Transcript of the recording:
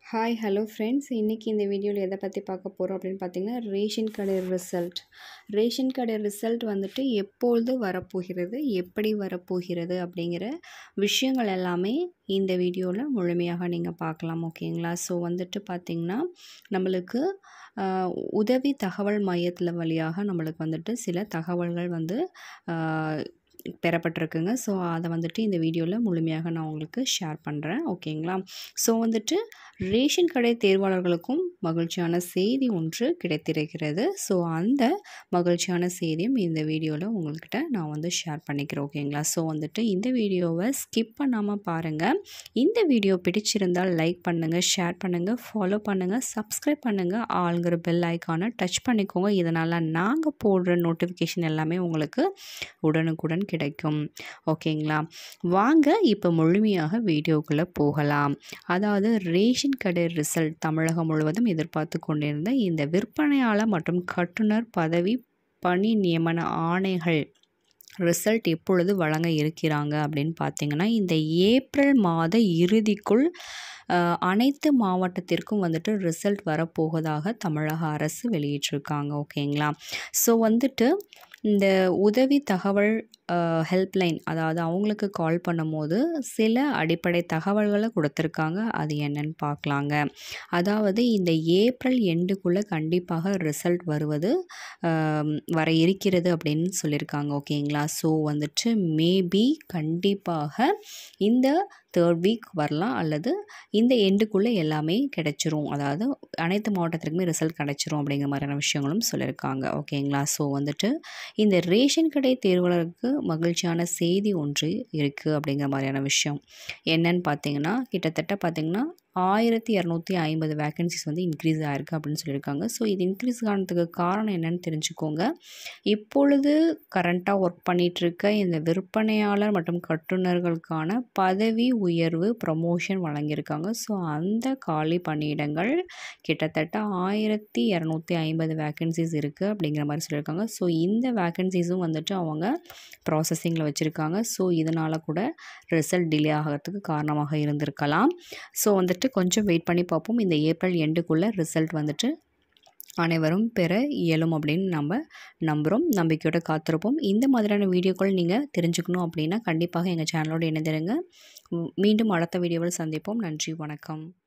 hi hello friends இன்றைக்கி இந்த வீடியோவில் எதை பற்றி பார்க்க போகிறோம் அப்படின்னு பார்த்தீங்கன்னா ரேஷன் கடை ரிசல்ட் ரேஷன் கடை ரிசல்ட் வந்துட்டு எப்பொழுது வரப்போகிறது எப்படி வரப்போகிறது அப்படிங்கிற விஷயங்கள் எல்லாமே இந்த வீடியோவில் முழுமையாக நீங்கள் பார்க்கலாம் ஓகேங்களா ஸோ வந்துட்டு பார்த்திங்கன்னா நம்மளுக்கு ஆஹ், உதவி தகவல் மையத்தில் வழியாக நம்மளுக்கு வந்துட்டு சில தகவல்கள் வந்து ஆஹ், பெறப்பட்டிருக்குங்க ஸோ அதை வந்துட்டு இந்த வீடியோவில் முழுமையாக நான் உங்களுக்கு ஷேர் பண்ணுறேன் ஓகேங்களா ஸோ வந்துட்டு ரேஷன் கடை தேர்வாளர்களுக்கும் மகிழ்ச்சியான செய்தி ஒன்று கிடைத்திருக்கிறது ஸோ அந்த மகிழ்ச்சியான செய்தியும் இந்த வீடியோவில் உங்கள்கிட்ட நான் வந்து ஷேர் பண்ணிக்கிறேன் ஓகேங்களா ஸோ வந்துட்டு இந்த வீடியோவை ஸ்கிப் பண்ணாமல் பாருங்கள் இந்த வீடியோ பிடிச்சிருந்தால் லைக் பண்ணுங்கள் ஷேர் பண்ணுங்கள் ஃபாலோ பண்ணுங்கள் சப்ஸ்கிரைப் பண்ணுங்கள் ஆளுங்கிற பெல் ஐக்கானை டச் பண்ணிக்கோங்க இதனால் நாங்கள் போடுற நோட்டிஃபிகேஷன் எல்லாமே உங்களுக்கு உடனுக்குடன் கிடைக்கும் ஓகேங்களா வாங்க இப்போ முழுமையாக வீடியோக்குள்ளே போகலாம் அதாவது ரேஷன் கடை ரிசல்ட் தமிழகம் முழுவதும் எதிர்பார்த்து கொண்டிருந்த இந்த விற்பனையாளர் மற்றும் கட்டுனர் பதவி பணி நியமன ஆணைகள் ரிசல்ட் எப்பொழுது வழங்க இருக்கிறாங்க அப்படின்னு பார்த்தீங்கன்னா இந்த ஏப்ரல் மாத இறுதிக்குள் அஹ், அனைத்து மாவட்டத்திற்கும் வந்துட்டு ரிசல்ட் வரப்போவதாக தமிழக அரசு வெளியிட்டிருக்காங்க ஓகேங்களா ஸோ வந்துட்டு இந்த உதவி தகவல் ஹெல்ப்லைன் அதாவது அவங்களுக்கு கால் பண்ணும்போது சில அடிப்படை தகவல்களை கொடுத்துருக்காங்க அது என்னன்னு பார்க்கலாங்க அதாவது இந்த ஏப்ரல் எண்டுக்குள்ளே கண்டிப்பாக ரிசல்ட் வருவது ஆம், வர இருக்கிறது அப்படின்னு சொல்லியிருக்காங்க ஓகேங்களா ஸோ வந்துட்டு மேபி கண்டிப்பாக இந்த தேர்ட் வீக் வரலாம் அல்லது இந்த எண்டுக்குள்ளே எல்லாமே கிடைச்சிரும் அதாவது அனைத்து மாவட்டத்திற்குமே ரிசல்ட் கிடைச்சிரும் அப்படிங்கிற மாதிரியான விஷயங்களும் சொல்லியிருக்காங்க ஓகேங்களா ஸோ வந்துட்டு இந்த ரேஷன் கடை தேர்வாளருக்கு மகிழ்ச்சியான செய்தி ஒன்று இருக்குது அப்படிங்கிற மாதிரியான விஷயம் என்னன்னு பார்த்தீங்கன்னா கிட்டத்தட்ட பார்த்தீங்கன்னா ஆயிரத்தி இரநூத்தி ஐம்பது வேக்கன்சிஸ் வந்து இன்க்ரீஸ் ஆயிருக்கு அப்படின்னு சொல்லியிருக்காங்க ஸோ இது இன்க்ரீஸ் ஆனதுக்கு காரணம் என்னன்னு தெரிஞ்சுக்கோங்க இப்பொழுது கரண்ட்டாக ஒர்க் பண்ணிகிட்ருக்க இந்த விற்பனையாளர் மற்றும் கட்டுநர்களுக்கான பதவி உயர்வு ப்ரமோஷன் வழங்கியிருக்காங்க ஸோ அந்த காலி பணியிடங்கள் கிட்டத்தட்ட ஆயிரத்தி இரநூத்தி ஐம்பது வேக்கன்சிஸ் இருக்குது அப்படிங்கிற மாதிரி சொல்லியிருக்காங்க ஸோ இந்த வேக்கன்சிஸும் வந்துட்டு அவங்க ப்ராசஸிங்கில் வச்சுருக்காங்க ஸோ இதனால் கூட ரிசல்ட் டிலே ஆகிறதுக்கு காரணமாக இருந்திருக்கலாம் ஸோ வந்துட்டு கொஞ்சம் வெயிட் பண்ணி பார்ப்போம் இந்த ஏப்ரல் எண்டுக்குள்ளே ரிசல்ட் வந்துட்டு அனைவரும் பெற இயலும் அப்படின்னு நம்ம நம்புகிறோம் நம்பிக்கையோட காத்திருப்போம் இந்த மாதிரியான வீடியோக்கள் நீங்கள் தெரிஞ்சுக்கணும் அப்படின்னா கண்டிப்பாக எங்கள் சேனலோடு இணைந்திருங்க மீண்டும் அடுத்த வீடியோவில் சந்திப்போம் நன்றி வணக்கம்